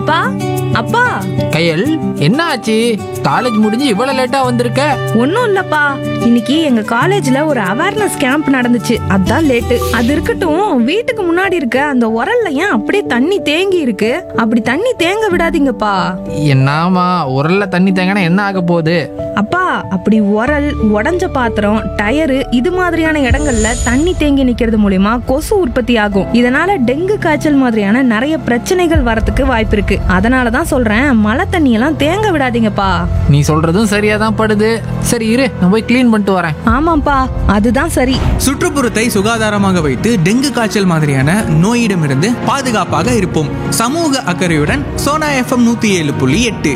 அப்பா அப்பா கையல் என்ன ஆச்சு காலேஜ் முடிஞ்சு இவ்வளவு லேட்டா வந்திருக்க ஒன்றும் இல்லப்பா இன்னைக்கு எங்க காலேஜ்ல ஒரு அவேர்னஸ் கேம்ப் நடந்துச்சு அதான் லேட்டு அது இருக்கட்டும் வீட்டுக்கு முன்னாடி இருக்க அந்த உரல்ல ஏன் அப்படியே தண்ணி தேங்கி இருக்கு அப்படி தண்ணி தேங்க விடாதீங்கப்பா என்னாமா உரல்ல தண்ணி தேங்கினா என்ன ஆக போகுது அப்பா அப்படி உரல் உடஞ்ச பாத்திரம் டயரு இது மாதிரியான இடங்கள்ல தண்ணி தேங்கி நிக்கிறது மூலியமா கொசு உற்பத்தி ஆகும் இதனால டெங்கு காய்ச்சல் மாதிரியான நிறைய பிரச்சனைகள் வரதுக்கு வாய்ப்பு இருக்கு அதனால தான் சொல்றேன் மழை தண்ணியெல்லாம் தேங்க விடாதீங்கப்பா நீ சொல்றதும் சரியா தான் படுது சரி இரு நான் போய் க்ளீன் பண்ணிட்டு வரேன் ஆமாப்பா அதுதான் சரி சுற்றுப்புறத்தை சுகாதாரமாக வைத்து டெங்கு காய்ச்சல் மாதிரியான நோயிடமிருந்து பாதுகாப்பாக இருப்போம் சமூக அக்கறையுடன் சோனா எஃப்எம் நூத்தி ஏழு புள்ளி எட்டு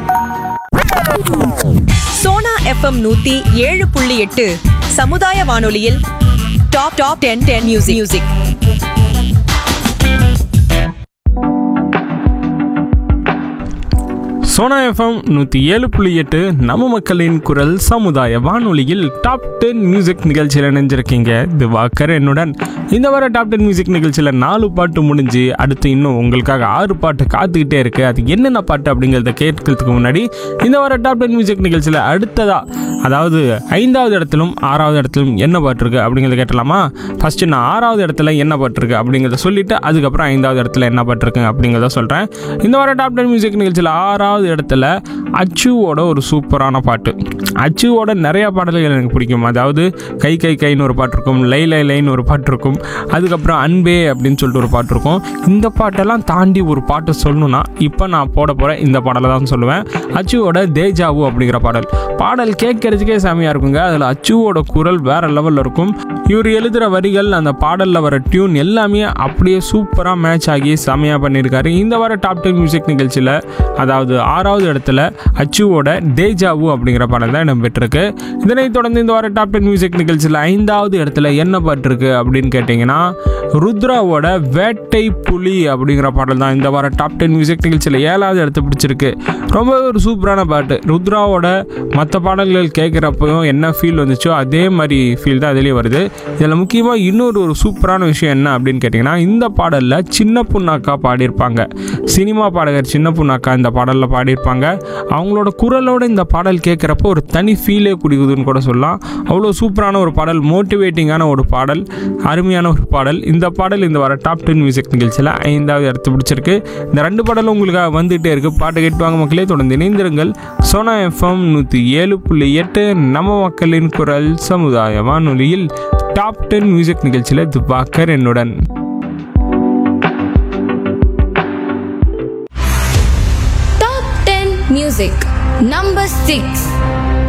சோனா எஃப்எம் நூத்தி ஏழு புள்ளி எட்டு சமுதாய வானொலியில் top top ten ten music music Sona FM நூற்றி ஏழு புள்ளி எட்டு நம்ம மக்களின் குரல் சமுதாய வானொலியில் டாப் டென் மியூசிக் நிகழ்ச்சியில் இணைஞ்சிருக்கீங்க திவாகர் என்னுடன் இந்த வார டாப் டென் மியூசிக் நிகழ்ச்சியில் நாலு பாட்டு முடிஞ்சு அடுத்து இன்னும் உங்களுக்காக ஆறு பாட்டு காத்துக்கிட்டே இருக்கு அது என்னென்ன பாட்டு அப்படிங்கிறத கேட்கறதுக்கு முன்னாடி இந்த வார டாப் டென் மியூசிக் நிகழ்ச்சியில் அடுத்ததா அதாவது ஐந்தாவது இடத்திலும் ஆறாவது இடத்திலும் என்ன பாட்டு இருக்கு அப்படிங்கிறத கேட்டலாமா ஃபர்ஸ்ட் நான் ஆறாவது இடத்துல என்ன பாட்டு இருக்கு அப்படிங்கிறத சொல்லிட்டு அதுக்கப்புறம் ஐந்தாவது இடத்துல என்ன பாட்டு இருக்கு அப்படிங்கிறத சொல்கிறேன் இந்த வார டாப் டென் மியூசிக் நிகழ்ச்சியில் ஆறாவது இடத்துல அச்சுவோட ஒரு சூப்பரான பாட்டு அச்சுவோட நிறைய பாடல்கள் எனக்கு பிடிக்கும் அதாவது கை கை கைன்னு ஒரு பாட்டு இருக்கும் லை லை லைன்னு ஒரு பாட்டு இருக்கும் அதுக்கப்புறம் அன்பே அப்படின்னு சொல்லிட்டு ஒரு பாட்டு இருக்கும் இந்த பாட்டெல்லாம் தாண்டி ஒரு பாட்டு சொல்லணும்னா இப்போ நான் போட போகிற இந்த பாடலை தான் சொல்லுவேன் அச்சுவோட தேஜாவு அப்படிங்கிற பாடல் பாடல் கேட்கறதுக்கே செமையாக இருக்குங்க அதில் அச்சுவோட குரல் வேற லெவலில் இருக்கும் இவர் எழுதுகிற வரிகள் அந்த பாடலில் வர டியூன் எல்லாமே அப்படியே சூப்பராக மேட்ச் ஆகி செமையாக பண்ணியிருக்காரு இந்த வார டாப் டென் மியூசிக் நிகழ்ச்சியில் அதாவது ஆறாவது இடத்துல அச்சுவோட தேஜாவு அப்படிங்கிற பாடல் தான் இடம்பெற்றிருக்கு இதனைத் தொடர்ந்து இந்த வார டாப் டென் மியூசிக் நிகழ்ச்சியில் ஐந்தாவது இடத்துல என்ன பாட்டு இருக்கு அப்படின்னு கேட்டிங்கன்னா ருத்ராவோட வேட்டை புலி அப்படிங்கிற பாடல் தான் இந்த வார டாப் டென் மியூசிக் நிகழ்ச்சியில் ஏழாவது இடத்து பிடிச்சிருக்கு ரொம்ப ஒரு சூப்பரான பாட்டு ருத்ராவோட மற்ற பாடல்கள் கேட்குறப்பையும் என்ன ஃபீல் வந்துச்சோ அதே மாதிரி ஃபீல் தான் அதுலேயே வருது இதில் முக்கியமாக இன்னொரு ஒரு சூப்பரான விஷயம் என்ன அப்படின்னு கேட்டிங்கன்னா இந்த பாடலில் சின்ன புண்ணாக்கா பாடியிருப்பாங்க சினிமா பாடகர் சின்ன புண்ணாக்கா இந்த பாடலில் பாடியிருப்பாங்க அவங்களோட குரலோட இந்த பாடல் கேட்குறப்போ ஒரு தனி ஃபீலே குடிக்குதுன்னு கூட சொல்லலாம் அவ்வளோ சூப்பரான ஒரு பாடல் மோட்டிவேட்டிங்கான ஒரு பாடல் அருமையான ஒரு பாடல் இந்த பாடல் இந்த வர டாப் டென் மியூசிக் நிகழ்ச்சியில் ஐந்தாவது இடத்து பிடிச்சிருக்கு இந்த ரெண்டு பாடலும் உங்களுக்காக வந்துகிட்டே இருக்குது பாட்டு கேட்டுவாங்க மக்களே தொடர்ந்து இணைந்திருங்கள் சோனா எஃப்எம் நூற்றி ஏழு புள்ளி எட்டு நம்ம மக்களின் குரல் சமுதாய வானொலியில் டாப் டென் மியூசிக் நிகழ்ச்சியில் துபாக்கர் என்னுடன் Top 10 Music Number 6